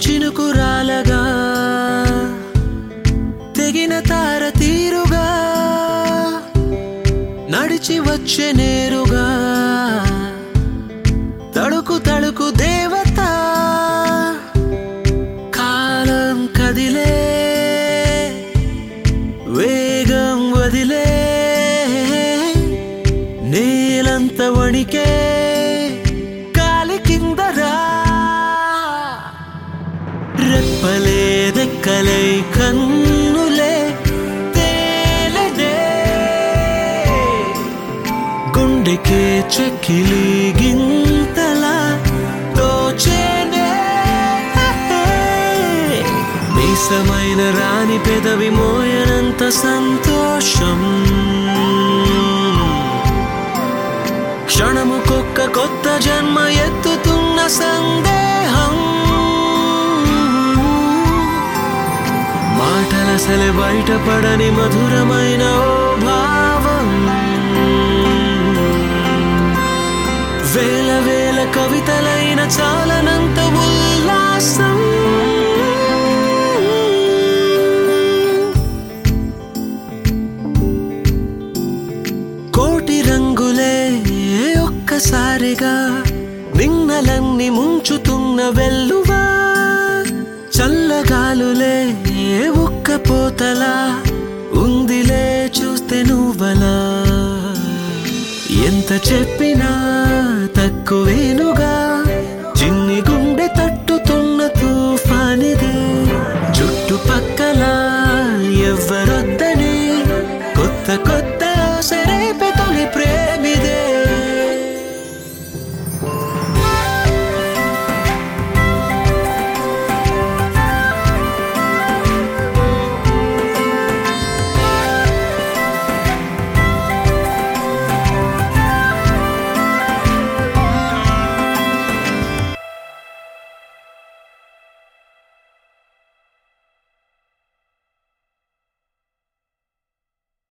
చినుకురాలగా తెగిన తార తీరుగా నడిచి వచ్చే నేరుగా తడుకు తడుకు దేవత కాలం కదిలే వేగం వదిలే నేలంత వణికే గాలి కిందరా రెప్పలే దెక్కలై కన్నులే తేలదే గుండెకే చెక్కిలి గింతలా తోచేనే మీసమైన రాని పెదవి మోయనంత సంతోషం క్షణముకొక్క కొత్త జన్మ ఎత్తుతున్న సందేహం మాటలసలే బయటపడని మధురమైన ఓ భావం వేల వేల కవితలైన చాలనంత ఉల్లాసం కోటి రంగులే ఒక్కసారిగా నిన్నలన్నీ ముంచుతున్న వెల్లువా చల్లగాలులే ఒక్క పోతలా ఉందిలే చూస్తే నువ్వలా ఎంత చెప్పినా తక్కువేనుగా చిన్ని గుండె తట్టుతున్న తుఫానిదే చుట్టుపక్కల ఎవ్వరొద్దని కొత్త కొత్త